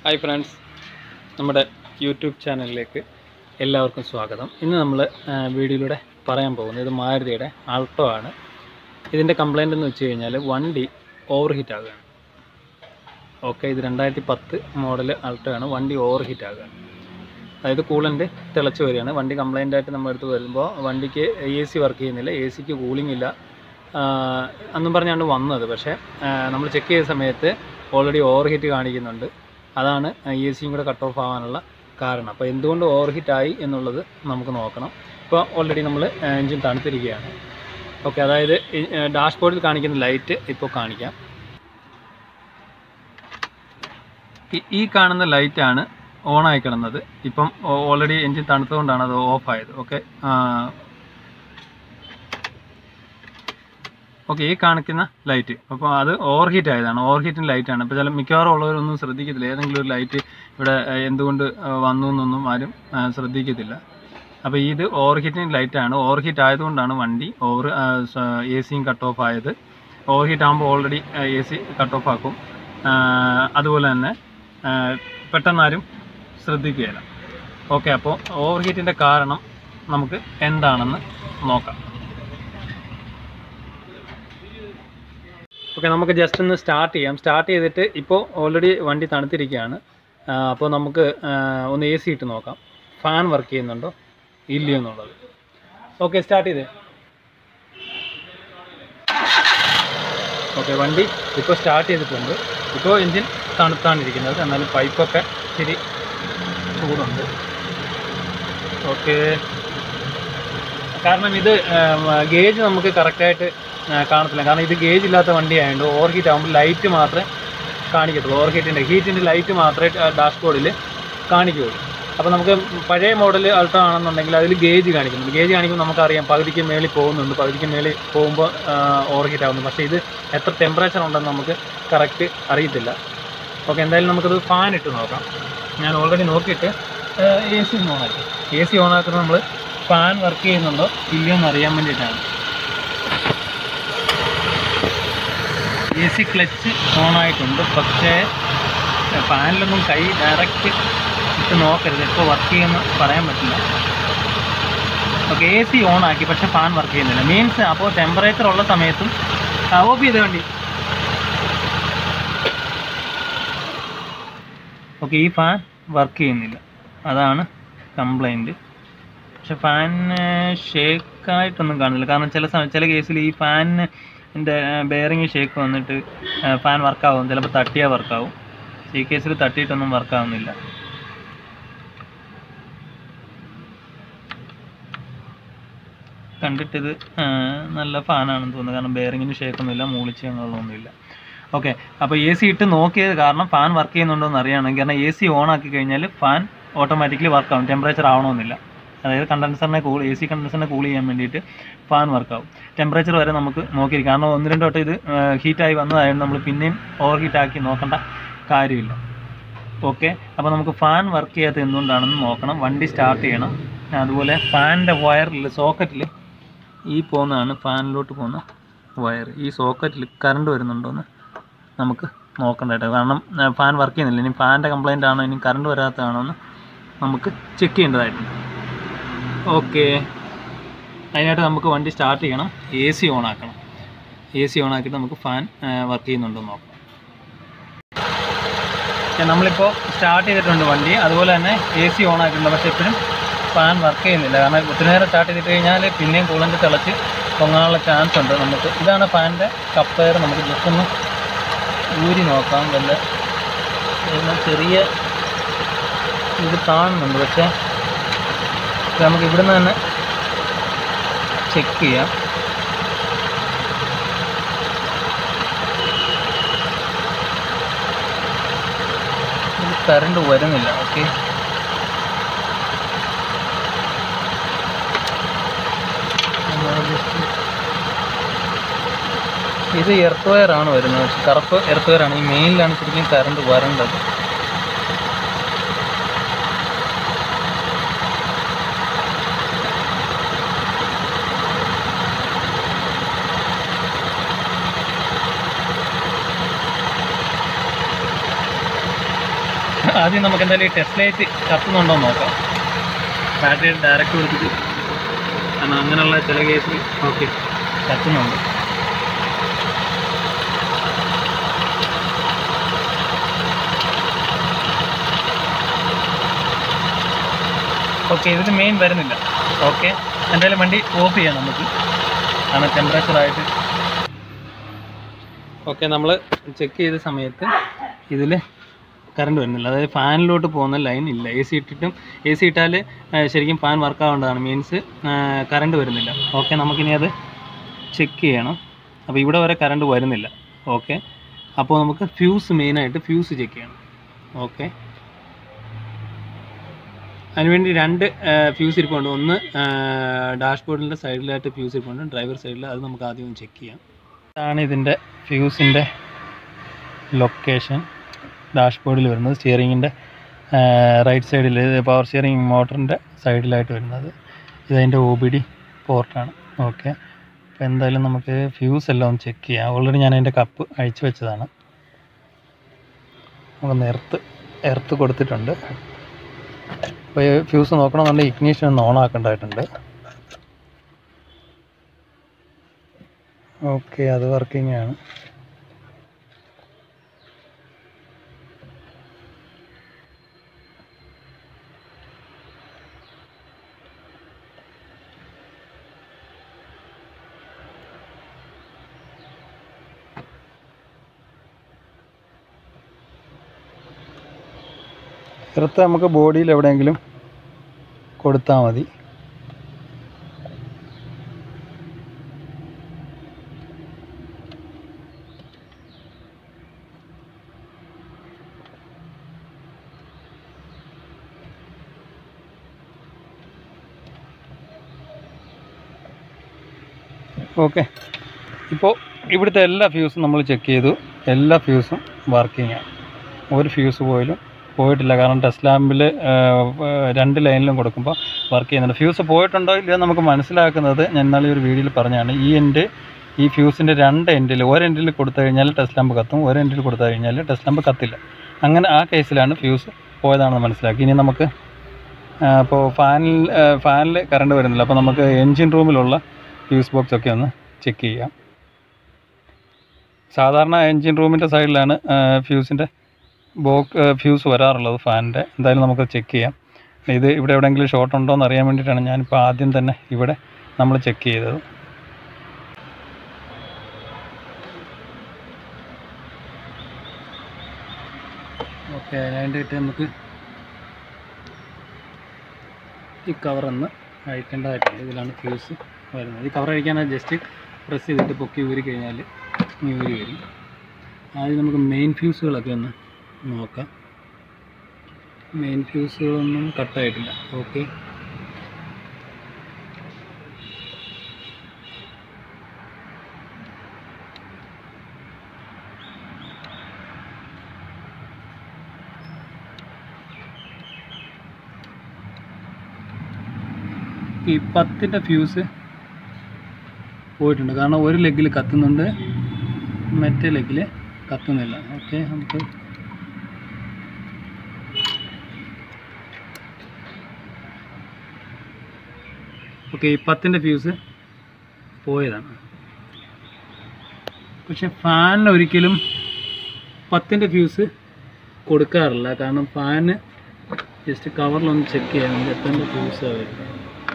hi friends നമ്മുടെ YouTube ചാനലിലേക്ക് എല്ലാവർക്കും സ്വാഗതം ഇന്ന് നമ്മൾ വീഡിയോയിലൂടെ പറയാൻ പോകുന്നത് ഇത് മാരുതിയുടെ ആൾട്ടോ ആണ് ഇതിൻ്റെ കംപ്ലൈൻ്റ് എന്ന് വെച്ച് കഴിഞ്ഞാൽ വണ്ടി ഓവർ ഹീറ്റ് ആകുകയാണ് ഓക്കെ ഇത് രണ്ടായിരത്തി പത്ത് മോഡൽ ആൾട്ടോ ആണ് വണ്ടി ഓവർ ഹീറ്റ് ആകുകയാണ് അതായത് കൂളൻ്റ് തിളച്ച് വരികയാണ് വണ്ടി കംപ്ലൈൻ്റ് ആയിട്ട് നമ്മൾ എടുത്ത് വരുമ്പോൾ വണ്ടിക്ക് എ സി വർക്ക് ചെയ്യുന്നില്ല എ സിക്ക് കൂളിംഗ് ഇല്ല ആഹ് എന്നും പറഞ്ഞാണ് വന്നത് പക്ഷേ നമ്മൾ ചെക്ക് ചെയ്ത സമയത്ത് ഓൾറെഡി ഓവർ ഹീറ്റ് കാണിക്കുന്നുണ്ട് അതാണ് എ സിയും കൂടെ കട്ട് ഓഫ് ആവാനുള്ള കാരണം അപ്പോൾ എന്തുകൊണ്ട് ഓവർ ഹീറ്റ് ആയി എന്നുള്ളത് നമുക്ക് നോക്കണം ഇപ്പോൾ ഓൾറെഡി നമ്മൾ എൻജിൻ തണുത്തിരിക്കുകയാണ് ഓക്കെ അതായത് ഡാഷ്ബോർഡിൽ കാണിക്കുന്ന ലൈറ്റ് ഇപ്പോൾ കാണിക്കാം ഈ- ഈ കാണുന്ന ലൈറ്റാണ് ഓൺ ആയി കിടന്നത് ഇപ്പം ഓൾറെഡി എൻജിൻ തണുത്തുകൊണ്ടാണ് അത് ഓഫ് ആയത് ഓക്കെ ഓക്കെ ഈ കാണിക്കുന്ന ലൈറ്റ് അപ്പോൾ അത് ഓവർ ഹീറ്റ് ആയതാണ് ഓവർ ഹീറ്റിൻ്റെ ലൈറ്റാണ് ഇപ്പോൾ ചില മിക്കവാറും ഉള്ളവരൊന്നും ശ്രദ്ധിക്കത്തില്ല ഏതെങ്കിലും ഒരു ലൈറ്റ് ഇവിടെ ആ, എന്തുകൊണ്ട് ആ, വന്നു എന്നൊന്നും ആരും ആ, ശ്രദ്ധിക്കത്തില്ല അപ്പോൾ ഇത് ഓവർ ഹീറ്റിംഗ് ലൈറ്റാണ് ഓവർ ഹീറ്റ് ആയതുകൊണ്ടാണ് വണ്ടി ഓവർ എ സിയും കട്ട് ഓഫ് ആയത് ഓവർ ഹീറ്റ് ആകുമ്പോൾ already A C cut off ആക്കും ആ, അതുപോലെ തന്നെ ആ, പെട്ടെന്നാരും ശ്രദ്ധിക്കുകയില്ല ഓക്കെ അപ്പോൾ ഓവർ ഹീറ്റിൻ്റെ കാരണം നമുക്ക് എന്താണെന്ന് നോക്കാം ഓക്കെ നമുക്ക് ജസ്റ്റ് ഒന്ന് സ്റ്റാർട്ട് ചെയ്യാം സ്റ്റാർട്ട് ചെയ്തിട്ട് ഇപ്പോൾ ഓൾറെഡി വണ്ടി തണുത്തിരിക്കുകയാണ് ആ, അപ്പോൾ നമുക്ക് ആ, ഒന്ന് എ സി ഇട്ട് നോക്കാം ഫാൻ വർക്ക് ചെയ്യുന്നുണ്ടോ ഇല്ലയോ എന്നുള്ളത് ഓക്കെ സ്റ്റാർട്ട് ചെയ്തേ ഓക്കെ വണ്ടി ഇപ്പോൾ സ്റ്റാർട്ട് ചെയ്തിട്ടുണ്ട് ഇപ്പോൾ എൻജിൻ തണുത്താണ് ഇരിക്കുന്നത് എന്നാലും പൈപ്പൊക്കെ ഇച്ചിരി ചൂടുണ്ട് ഓക്കെ കാരണം ഇത് ഗേജ് നമുക്ക് കറക്റ്റായിട്ട് കാണത്തില്ല കാരണം ഇത് ഗേജ് ഇല്ലാത്ത വണ്ടി ആയതുകൊണ്ട് ഓവർ ഹീറ്റ് ആകുമ്പോൾ ലൈറ്റ് മാത്രമേ കാണിക്കത്തുള്ളൂ ഓവർ ഹീറ്റിൻ്റെ ഹീറ്റിൻ്റെ ലൈറ്റ് മാത്രമേ ഡാഷ്ബോർഡിൽ കാണിക്കുകയുള്ളൂ അപ്പോൾ നമുക്ക് പഴയ മോഡൽ അൾട്ടോ ആണെന്നുണ്ടെങ്കിൽ അതിൽ ഗേജ് കാണിക്കുന്നുണ്ട് ഗേജ് കാണിക്കുമ്പോൾ നമുക്കറിയാം പകുതിക്ക് മേളിൽ പോകുന്നുണ്ട് പകുതിക്ക് മേളിൽ പോകുമ്പോൾ ഓവർ ഹീറ്റ് ആകുന്നു പക്ഷേ ഇത് എത്ര ടെമ്പറേച്ചർ ഉണ്ടെന്ന് നമുക്ക് കറക്റ്റ് അറിയത്തില്ല ഓക്കെ എന്തായാലും നമുക്കത് ഫാൻ ഇട്ട് നോക്കാം ഞാൻ ഓൾറെഡി നോക്കിയിട്ട് എ സി ഓൺ ആക്കി എ സി ഓൺ ആക്കുന്നത് നമ്മൾ ഫാൻ വർക്ക് ചെയ്യുന്നുണ്ടോ ഇല്ലയോ എന്ന് അറിയാൻ വേണ്ടിയിട്ടാണ് എ സി ക്ലച്ച് ഓൺ ആയിട്ടുണ്ട് പക്ഷേ ഫാനിലൊന്നും കൈ ഡയറക്റ്റ് ഇട്ട് നോക്കരുത് ഇപ്പോൾ വർക്ക് ചെയ്യുമെന്ന് പറയാൻ പറ്റില്ല ഓക്കെ എ സി ഓൺ ആക്കി പക്ഷേ ഫാൻ വർക്ക് ചെയ്യുന്നില്ല മീൻസ് അപ്പോൾ ടെമ്പറേച്ചർ ഉള്ള സമയത്തും ഓഫ് ചെയ്ത വണ്ടി ഓക്കെ ഈ ഫാൻ വർക്ക് ചെയ്യുന്നില്ല അതാണ് കംപ്ലൈൻറ്റ് പക്ഷെ ഫാനിന് ഷേക്കായിട്ടൊന്നും കാണുന്നില്ല കാരണം ചില സമയം ചില കേസിൽ ഈ ഫാനിന് എൻ്റെ ബെയറിങ് ഷേക്ക് വന്നിട്ട് ഫാൻ വർക്കാവും ചിലപ്പോൾ തട്ടിയാൽ വർക്കാവും ഈ കേസിൽ തട്ടിയിട്ടൊന്നും വർക്കാവുന്നില്ല കണ്ടിട്ടിത് ആ, നല്ല ഫാനാണെന്ന് തോന്നുന്നു കാരണം ബെയറിങ്ങിന് ഷേക്കൊന്നുമില്ല മൂളിച്ച് അങ്ങനെയുള്ളതൊന്നുമില്ല ഓക്കെ അപ്പോൾ എ സി ഇട്ട് നോക്കിയത് കാരണം ഫാൻ വർക്ക് ചെയ്യുന്നുണ്ടോ എന്ന് അറിയണമെങ്കിൽ കാരണം എ സി ഓൺ ആക്കി കഴിഞ്ഞാൽ ഫാൻ ഓട്ടോമാറ്റിക്കലി വർക്ക് ആവും ടെമ്പറേച്ചർ ആവണമെന്നില്ല അതായത് കണ്ടൻസറിനെ കൂൾ എ സി കണ്ടൻസറിനെ കൂൾ ചെയ്യാൻ വേണ്ടിയിട്ട് ഫാൻ വർക്ക് ആവും ടെമ്പറേച്ചർ വരെ നമുക്ക് നോക്കിയിരിക്കാം കാരണം ഒന്ന് രണ്ട് വട്ടം ഇത് ഹീറ്റായി വന്നതായതുകൊണ്ട് നമ്മൾ പിന്നെയും ഓവർ ഹീറ്റ് ആക്കി നോക്കേണ്ട കാര്യമില്ല ഓക്കെ അപ്പോൾ നമുക്ക് ഫാൻ വർക്ക് ചെയ്യാത്ത എന്തുകൊണ്ടാണെന്ന് നോക്കണം വണ്ടി സ്റ്റാർട്ട് ചെയ്യണം അതുപോലെ ഫാനിൻ്റെ വയറിൽ സോക്കറ്റിൽ ഈ പോകുന്നതാണ് ഫാനിലോട്ട് പോകുന്ന വയർ ഈ സോക്കറ്റിൽ കറണ്ട് വരുന്നുണ്ടോയെന്ന് നമുക്ക് നോക്കണ്ടായിട്ട് കാരണം ഫാൻ വർക്ക് ചെയ്യുന്നില്ല ഇനി ഫാനിൻ്റെ കംപ്ലൈൻ്റ് ആണോ ഇനി കറണ്ട് വരാത്തതാണോ എന്ന് നമുക്ക് ചെക്ക് ചെയ്യേണ്ടതായിട്ടുണ്ട് ഓക്കെ അതിനായിട്ട് നമുക്ക് വണ്ടി സ്റ്റാർട്ട് ചെയ്യണം എ സി ഓൺ ആക്കണം എ സി ഓൺ ആക്കിയിട്ട് നമുക്ക് ഫാൻ വർക്ക് ചെയ്യുന്നുണ്ടോ എന്ന് നോക്കാം ഓക്കെ, നമ്മളിപ്പോൾ സ്റ്റാർട്ട് ചെയ്തിട്ടുണ്ട് വണ്ടി അതുപോലെ തന്നെ എ സി ഓൺ ആക്കിയിട്ടുണ്ട് പക്ഷേ ഇപ്പോഴും ഫാൻ വർക്ക് ചെയ്യുന്നില്ല കാരണം ഒത്തിരി നേരം സ്റ്റാർട്ട് ചെയ്തിട്ട് കഴിഞ്ഞാൽ പിന്നെയും കൂളൻ്റ് തിളച്ച് പൊങ്ങാനുള്ള ചാൻസ് ഉണ്ട് നമുക്ക് ഇതാണ് ഫാനിൻ്റെ കപ്പയർ നമുക്ക് ജസ്റ്റ് ഒന്ന് ഊരി നോക്കാം വല്ല ഇതിന് ചെറിയ ഇത് കാണുന്നുണ്ട് പക്ഷേ ഇത് നമുക്ക് ഇവിടുന്ന് തന്നെ ചെക്ക് ചെയ്യാം ഇത് കറണ്ട് വരുന്നില്ല ഓക്കെ ഇത് എർത്ത് വയർ ആണ് വരുന്നത് പക്ഷെ കറുപ്പ് എർത്ത് വയറാണ് ഈ മെയിനിലാണ് ശരിക്കും കറണ്ട് വരേണ്ടത് ആദ്യം നമുക്ക് എന്തായാലും ഈ ടെസ്റ്റ് ലൈറ്റ് കത്തുന്നുണ്ടോ എന്ന് നോക്കാം ബാറ്ററി ഡയറക്റ്റ് കൊടുത്തിട്ട് കാരണം അങ്ങനെയുള്ള ചില കേസിൽ ഓക്കെ കത്തുന്നുണ്ട് ഓക്കെ ഇതിന് മെയിൻ വരുന്നില്ല ഓക്കെ എന്തായാലും വണ്ടി ഓഫ് ചെയ്യാം നമുക്ക് കാരണം ടെമ്പറേച്ചറായിട്ട് ഓക്കെ നമ്മൾ ചെക്ക് ചെയ്ത സമയത്ത് ഇതിൽ കറണ്ട് വരുന്നില്ല അതായത് ഫാനിലോട്ട് പോകുന്ന ലൈൻ ഇല്ല എ സി ഇട്ടിട്ടും എ സി ഇട്ടാൽ ശരിക്കും ഫാൻ വർക്ക് ആവേണ്ടതാണ് മീൻസ് കറണ്ട് വരുന്നില്ല ഓക്കെ നമുക്കിനി അത് ചെക്ക് ചെയ്യണം അപ്പോൾ ഇവിടെ വരെ കറണ്ട് വരുന്നില്ല ഓക്കെ അപ്പോൾ നമുക്ക് ഫ്യൂസ് മെയിനായിട്ട് ഫ്യൂസ് ചെക്ക് ചെയ്യണം ഓക്കെ അതിനുവേണ്ടി രണ്ട് ഫ്യൂസ് ഇരിപ്പുണ്ട് ഒന്ന് ഡാഷ്ബോർഡിൻ്റെ സൈഡിലായിട്ട് ഫ്യൂസ് ഇരിപ്പുണ്ട് ഡ്രൈവർ സൈഡിൽ അത് നമുക്ക് ആദ്യം ഒന്ന് ചെക്ക് ചെയ്യാം ഇതാണ് ഇതിൻ്റെ ഫ്യൂസിൻ്റെ ലൊക്കേഷൻ ഡാഷ്ബോർഡിൽ വരുന്നത് സ്റ്റിയറിങ്ങിൻ്റെ റൈറ്റ് സൈഡിൽ പവർ സ്റ്റിയറിംഗ് മോട്ടറിൻ്റെ സൈഡിലായിട്ട് വരുന്നത് ഇതതിൻ്റെ ഒ ബി ഡി പോർട്ടാണ് ഓക്കെ അപ്പോൾ എന്തായാലും നമുക്ക് ഫ്യൂസ് എല്ലാം ഒന്ന് ചെക്ക് ചെയ്യാം ഓൾറെഡി ഞാൻ അതിൻ്റെ കപ്പ് അഴിച്ചു വെച്ചതാണ് നമുക്കൊന്ന് എർത്ത് എർത്ത് കൊടുത്തിട്ടുണ്ട് അപ്പോൾ ഈ ഫ്യൂസ് നോക്കണമെന്നുണ്ടെങ്കിൽ ഇഗ്നീഷൻ ഒന്ന് ഓൺ ആക്കേണ്ടതായിട്ടുണ്ട് ഓക്കെ അത് വർക്കിംഗ് ആണ് എർത്ത് നമുക്ക് ബോഡിയിൽ എവിടെയെങ്കിലും കൊടുത്താൽ മതി ഓക്കെ ഇപ്പോൾ ഇവിടുത്തെ എല്ലാ ഫ്യൂസും നമ്മൾ ചെക്ക് ചെയ്തു എല്ലാ ഫ്യൂസും വർക്കിംഗ് ആണ് ഒരു ഫ്യൂസ് പോയാലും പോയിട്ടില്ല കാരണം ടെസ്റ്റ് ലാമ്പിൽ രണ്ട് ലൈനിലും കൊടുക്കുമ്പോൾ വർക്ക് ചെയ്യുന്നുണ്ട് ഫ്യൂസ് പോയിട്ടുണ്ടോ ഇല്ലയോ നമുക്ക് മനസ്സിലാക്കുന്നത് ഞാൻ ഇന്നാളെ ഒരു വീഡിയോയിൽ പറഞ്ഞാണ് ഈ എൻഡ് ഈ ഫ്യൂസിൻ്റെ രണ്ട് എൻഡിൽ ഒരു എൻഡിൽ കൊടുത്തു കഴിഞ്ഞാൽ ടെസ്റ്റ് ലാമ്പ് കത്തും ഒരു എൻഡിൽ കൊടുത്തു കഴിഞ്ഞാൽ ടെസ്റ്റ് ലാമ്പ് കത്തില്ല അങ്ങനെ ആ കേസിലാണ് ഫ്യൂസ് പോയതാണെന്ന് മനസ്സിലാക്കി ഇനി നമുക്ക് അപ്പോൾ ഫാനിൽ ഫാനിൽ കറണ്ട് വരുന്നില്ല അപ്പോൾ നമുക്ക് എൻജിൻ റൂമിലുള്ള ഫ്യൂസ് ബോക്സ് ഒക്കെ ഒന്ന് ചെക്ക് ചെയ്യാം സാധാരണ എൻജിൻ റൂമിൻ്റെ സൈഡിലാണ് ഫ്യൂസിൻ്റെ ബോക്ക് ഫ്യൂസ് വരാറുള്ളത് ഫാനിൻ്റെ എന്തായാലും നമുക്ക് ചെക്ക് ചെയ്യാം ഇത് ഇവിടെ എവിടെയെങ്കിലും ഷോർട്ട് ഉണ്ടോ എന്ന് അറിയാൻ വേണ്ടിയിട്ടാണ് ഞാനിപ്പോൾ ആദ്യം തന്നെ ഇവിടെ നമ്മൾ ചെക്ക് ചെയ്തത് ഓക്കെ അതിനായിട്ട് നമുക്ക് ഈ കവറൊന്ന് അഴിക്കേണ്ടതായിട്ടുണ്ട് ഇതിലാണ് ഫ്യൂസ് വരുന്നത് ഈ കവർ അഴിക്കാൻ ജസ്റ്റ് പ്രസ് ചെയ്തിട്ട് പൊക്കി ഊരി കഴിഞ്ഞാൽ ഈ ഊരി വരും ആദ്യം നമുക്ക് മെയിൻ ഫ്യൂസുകളൊക്കെ ഒന്ന് നോക്കാം മെയിൻ ഫ്യൂസുകളൊന്നും കട്ടായിട്ടില്ല ഓക്കെ ഈ പത്തിൻ്റെ ഫ്യൂസ് പോയിട്ടുണ്ട് കാരണം ഒരു ലെഗിൽ കത്തുന്നുണ്ട് മറ്റേ ലെഗിൽ കത്തുന്നില്ല ഓക്കെ നമുക്ക് ഓക്കെ ഈ പത്തിൻ്റെ ഫ്യൂസ് പോയതാണ് പക്ഷെ ഫാനിന് ഒരിക്കലും പത്തിൻ്റെ ഫ്യൂസ് കൊടുക്കാറില്ല കാരണം ഫാന് ജസ്റ്റ് കവറിലൊന്ന് ചെക്ക് ചെയ്യാൻ വേണ്ടി എത്തേണ്ട ഫ്യൂസാണ് വരുന്നത്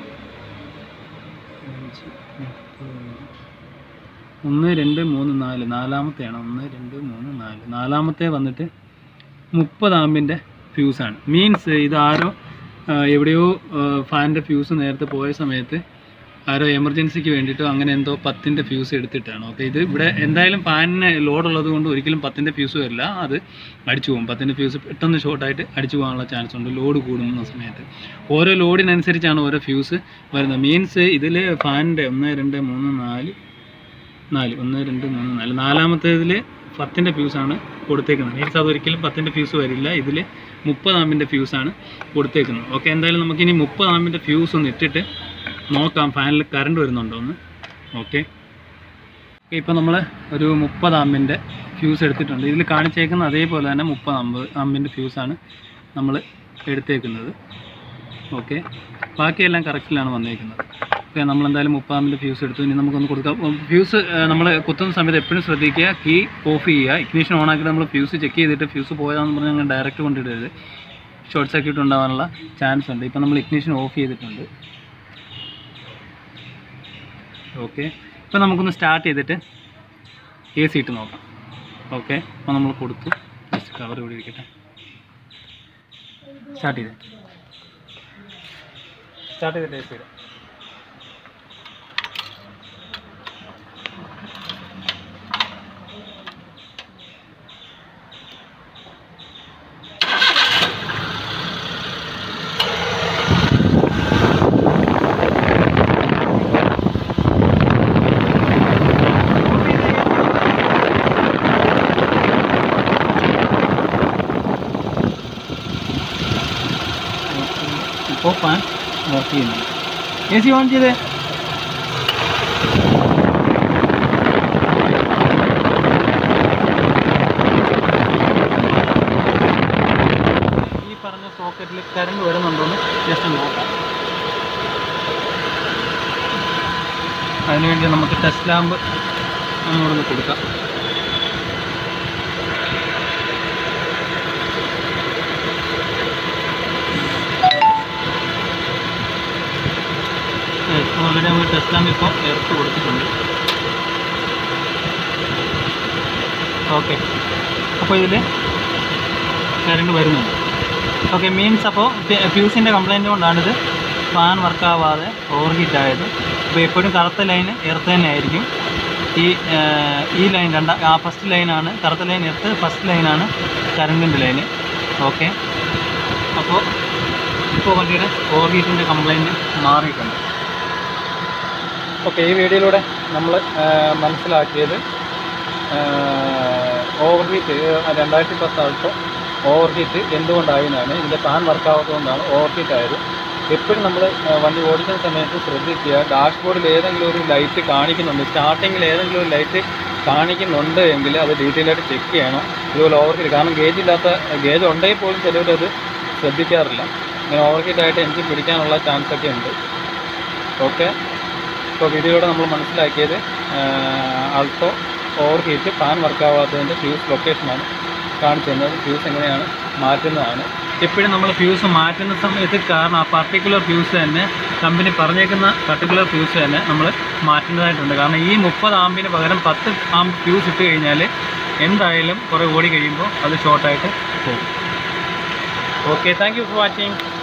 അഞ്ച്, എട്ട്, ഒന്ന് രണ്ട് മൂന്ന് നാല് നാലാമത്തെയാണ് ഒന്ന് രണ്ട് മൂന്ന് നാല് നാലാമത്തെ വന്നിട്ട് മുപ്പത് ആമ്പിൻ്റെ ഫ്യൂസാണ് മീൻസ് ഇതാരോ ആ, എവിടെയോ ഫാനിൻ്റെ ഫ്യൂസ് നേരത്തെ പോയ സമയത്ത് ആരോ എമർജൻസിക്ക് വേണ്ടിയിട്ടോ അങ്ങനെ എന്തോ പത്തിൻ്റെ ഫ്യൂസ് എടുത്തിട്ടാണ് ഓക്കെ ഇത് ഇവിടെ എന്തായാലും ഫാനിന് ലോഡ് ഉള്ളത് കൊണ്ട് ഒരിക്കലും പത്തിൻ്റെ ഫ്യൂസ് വരില്ല അത് അടിച്ചു പോകും പത്തിൻ്റെ ഫ്യൂസ് പെട്ടെന്ന് ഷോർട്ടായിട്ട് അടിച്ചു പോകാനുള്ള ചാൻസ് ഉണ്ട് ലോഡ് കൂടുന്ന സമയത്ത് ഓരോ ലോഡിനനുസരിച്ചാണ് ഓരോ ഫ്യൂസ് വരുന്നത് മീൻസ് ഇതിൽ ഫാനിൻ്റെ ഒന്ന് രണ്ട് മൂന്ന് നാല് നാല് ഒന്ന് രണ്ട് മൂന്ന് നാല് നാലാമത്തേതിൽ പത്തിൻ്റെ ഫ്യൂസാണ് കൊടുത്തേക്കുന്നത് മീൻസ് അതൊരിക്കലും പത്തിൻ്റെ ഫ്യൂസ് വരില്ല ഇതിൽ മുപ്പത് ആമ്പിൻ്റെ ഫ്യൂസാണ് കൊടുത്തേക്കുന്നത് ഓക്കെ എന്തായാലും നമുക്കിനി മുപ്പത് ആമ്പിൻ്റെ ഫ്യൂസ് ഒന്ന് ഇട്ടിട്ട് നോക്കാം ഫാനിൽ കറണ്ട് വരുന്നുണ്ടോ എന്ന് ഓക്കെ ഇപ്പോൾ നമ്മൾ ഒരു മുപ്പത് ആമ്പിൻ്റെ ഫ്യൂസ് എടുത്തിട്ടുണ്ട് ഇതിൽ കാണിച്ചേക്കുന്ന അതേപോലെ തന്നെ മുപ്പത് ആമ്പ് ആമ്പിൻ്റെ ഫ്യൂസാണ് നമ്മൾ എടുത്തേക്കുന്നത് ഓക്കെ ബാക്കിയെല്ലാം കറക്റ്റിലാണ് വന്നേക്കുന്നത് ഓക്കെ നമ്മളെന്തായാലും മുപ്പാമിൻ്റെ ഫ്യൂസ് എടുത്തു ഇനി നമുക്കൊന്ന് കൊടുക്കാം ഫ്യൂസ് നമ്മൾ കുത്തുന്ന സമയത്ത് എപ്പോഴും ശ്രദ്ധിക്കുക കീ ഓഫ് ചെയ്യുക ഇഗ്നീഷൻ ഓൺ ആക്കിയിട്ട് നമ്മൾ ഫ്യൂസ് ചെക്ക് ചെയ്തിട്ട് ഫ്യൂസ് പോയതാണെന്ന് പറഞ്ഞാൽ ഞങ്ങൾ ഡയറക്റ്റ് കൊണ്ടിടരുത് ഷോർട്ട് സർക്യൂട്ട് ഉണ്ടാകാനുള്ള ചാൻസ് ഉണ്ട് ഇപ്പം നമ്മൾ ഇഗ്നീഷൻ ഓഫ് ചെയ്തിട്ടുണ്ട് ഓക്കെ ഇപ്പം നമുക്കൊന്ന് സ്റ്റാർട്ട് ചെയ്തിട്ട് എ സി ഇട്ട് നോക്കാം ഓക്കെ അപ്പോൾ നമ്മൾ കൊടുത്തു ജസ്റ്റ് കവർ ഇവിടെ ഇരിക്കട്ടെ സ്റ്റാർട്ട് ചെയ്ത് സ്റ്റാർട്ട് ചെയ്തിട്ട് എ സി ഇടാം ഇപ്പോൾ ഫാൻ വർക്ക് ചെയ്യുന്നുണ്ട് എ സി ഓൺ ചെയ്തേ ഈ പറഞ്ഞ സോക്കറ്റിൽ കറണ്ട് വരുന്നുണ്ടോ എന്ന് ജസ്റ്റ് നോക്കാം അതിനുവേണ്ടി നമുക്ക് ടെസ്റ്റ് ലാമ്പ് അങ്ങോട്ട് കൊടുക്കാം ഓൾറെഡി നമ്മൾ ടെസ്റ്റ് ലാമ്പ് ഇപ്പോൾ എർത്ത് കൊടുത്തിട്ടുണ്ട് ഓക്കെ അപ്പോൾ ഇതിൽ കറണ്ട് വരുന്നുണ്ട് ഓക്കെ മീൻസ് അപ്പോൾ ഫ്യൂസിൻ്റെ കംപ്ലൈൻറ്റ് കൊണ്ടാണിത് ഫാൻ വർക്കാവാതെ ഓവർ ഹീറ്റ് ആയത് അപ്പോൾ എപ്പോഴും കറുത്ത ലൈൻ എർത്ത് തന്നെ ആയിരിക്കും ഈ ആ, ഈ ലൈൻ രണ്ടാ ആ ഫസ്റ്റ് ലൈനാണ് കറുത്ത ലൈൻ എർത്ത് ഫസ്റ്റ് ലൈനാണ് കറണ്ടിൻ്റെ ലൈന് ഓക്കെ അപ്പോൾ ഇപ്പോൾ വണ്ടിയുടെ ഓവർ ഹീറ്റിൻ്റെ കംപ്ലൈൻറ്റ് മാറിയിട്ടുണ്ട് ഓക്കെ ഈ വീഡിയോയിലൂടെ നമ്മൾ മനസ്സിലാക്കിയത് ഓവർ ഹീറ്റ് രണ്ടായിരത്തി പത്ത് ആൾട്ടോ ഓവർ ഹീറ്റ് എന്തുകൊണ്ടായി എന്നാണ് ഇതിൻ്റെ ഫാൻ വർക്കാവാത്തതുകൊണ്ടാണ് ഓവർ ഹീറ്റ് ആയത് എപ്പോഴും നമ്മൾ വണ്ടി ഓടിക്കുന്ന സമയത്ത് ശ്രദ്ധിക്കുക ഡാഷ്ബോർഡിൽ ഏതെങ്കിലും ഒരു ലൈറ്റ് കാണിക്കുന്നുണ്ട് സ്റ്റാർട്ടിങ്ങിൽ ഏതെങ്കിലും ഒരു ലൈറ്റ് കാണിക്കുന്നുണ്ട് എങ്കിൽ അത് ഡീറ്റെയിൽ ആയിട്ട് ചെക്ക് ചെയ്യണം ഇതുപോലെ ഓവർ ഹീറ്റ് കാരണം ഗേജ് ഇല്ലാത്ത ഗേജ് ഉണ്ടെങ്കിൽ പോലും ചിലവരത് ശ്രദ്ധിക്കാറില്ല ഇങ്ങനെ ഓവർ ഹീറ്റ് ആയിട്ട് എൻജിൻ പിടിക്കാനുള്ള ചാൻസ് ഒക്കെ ഉണ്ട് ഓക്കെ ഇപ്പോൾ വീഡിയോയിലൂടെ നമ്മൾ മനസ്സിലാക്കിയത് ആൾട്ടോ ഓവർ ഹീറ്റ് ഫാൻ വർക്കാവാത്തതിൻ്റെ ഫ്യൂസ് ലൊക്കേഷനാണ് കാണിച്ചു തന്നത് ഫ്യൂസ് എങ്ങനെയാണ് മാറ്റുന്നതാണ് എപ്പോഴും നമ്മൾ ഫ്യൂസ് മാറ്റുന്ന സമയത്ത് കാരണം ആ പർട്ടിക്കുലർ ഫ്യൂസ് തന്നെ കമ്പനി പറഞ്ഞേക്കുന്ന പർട്ടിക്കുലർ ഫ്യൂസ് തന്നെ നമ്മൾ മാറ്റേണ്ടതായിട്ടുണ്ട് കാരണം ഈ മുപ്പത് ആമ്പിന് പകരം പത്ത് ആമ്പ് ഫ്യൂസ് ഇട്ട് കഴിഞ്ഞാൽ എന്തായാലും കുറേ ഓടി കഴിയുമ്പോൾ അത് ഷോർട്ടായിട്ട് പോകും okay thank you for watching